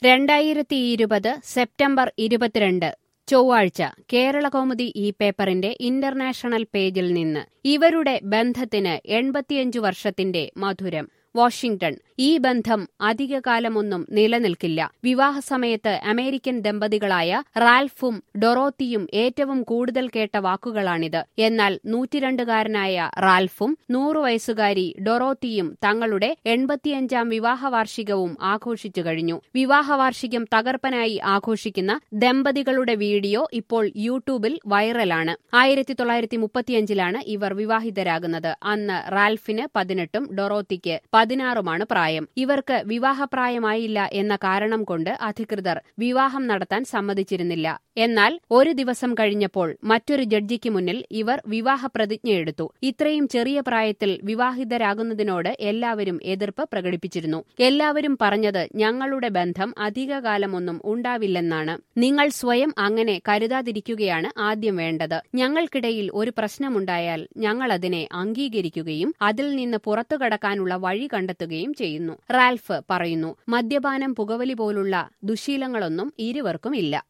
രണ്ടായിരത്തി ഇരുപത് സെപ്റ്റംബർ ഇരുപത്തിരണ്ട് ചൊവ്വാഴ്ച കേരളകൗമുദി ഈ പേപ്പറിന്റെ ഇന്റർനാഷണൽ പേജിൽ നിന്ന് ഇവരുടെ ബന്ധത്തിന് എൺപത്തിയഞ്ചു വർഷത്തിന്റെ മധുരം വാഷിംഗ്ടൺ ഈ ബന്ധം അധികകാലമൊന്നും നിലനിൽക്കില്ല വിവാഹസമയത്ത് അമേരിക്കൻ ദമ്പതികളായ റാൽഫും ഡൊറോത്തിയും ഏറ്റവും കൂടുതൽ കേട്ട വാക്കുകളാണിത് എന്നാൽ നൂറ്റിരണ്ടുകാരനായ റാൽഫും നൂറു വയസ്സുകാരി ഡൊറോത്തിയും തങ്ങളുടെ എൺപത്തിയഞ്ചാം വിവാഹ വാർഷികവും ആഘോഷിച്ചു കഴിഞ്ഞു വിവാഹ വാർഷികം തകർപ്പനായി ആഘോഷിക്കുന്ന ദമ്പതികളുടെ വീഡിയോ ഇപ്പോൾ യൂട്യൂബിൽ വൈറലാണ് ആയിരത്തി തൊള്ളായിരത്തി മുപ്പത്തിയഞ്ചിലാണ് ഇവർ വിവാഹിതരാകുന്നത് അന്ന് റാൽഫിന് പതിനെട്ടും ഡൊറോത്തിക്ക് പതിനാറുമാണ് പ്രായം ഇവർക്ക് വിവാഹപ്രായമായില്ല എന്ന കാരണം കൊണ്ട് അധികൃതർ വിവാഹം നടത്താൻ സമ്മതിച്ചിരുന്നില്ല എന്നാൽ ഒരു ദിവസം കഴിഞ്ഞപ്പോൾ മറ്റൊരു ജഡ്ജിക്ക് മുന്നിൽ ഇവർ വിവാഹ പ്രതിജ്ഞയെടുത്തു ഇത്രയും ചെറിയ പ്രായത്തിൽ വിവാഹിതരാകുന്നതിനോട് എല്ലാവരും എതിർപ്പ് പ്രകടിപ്പിച്ചിരുന്നു എല്ലാവരും പറഞ്ഞത് ഞങ്ങളുടെ ബന്ധം അധികകാലമൊന്നും ഉണ്ടാവില്ലെന്നാണ് നിങ്ങൾ സ്വയം അങ്ങനെ കരുതാതിരിക്കുകയാണ് ആദ്യം വേണ്ടത് ഞങ്ങൾക്കിടയിൽ ഒരു പ്രശ്നമുണ്ടായാൽ ഞങ്ങൾ അതിനെ അംഗീകരിക്കുകയും അതിൽ നിന്ന് പുറത്തു കടക്കാനുള്ള വഴി കണ്ടെത്തുകയും ചെയ്യുന്നു റാൽഫ് പറയുന്നു മദ്യപാനം പുകവലി പോലുള്ള ദുശീലങ്ങളൊന്നും ഇരുവർക്കും ഇല്ല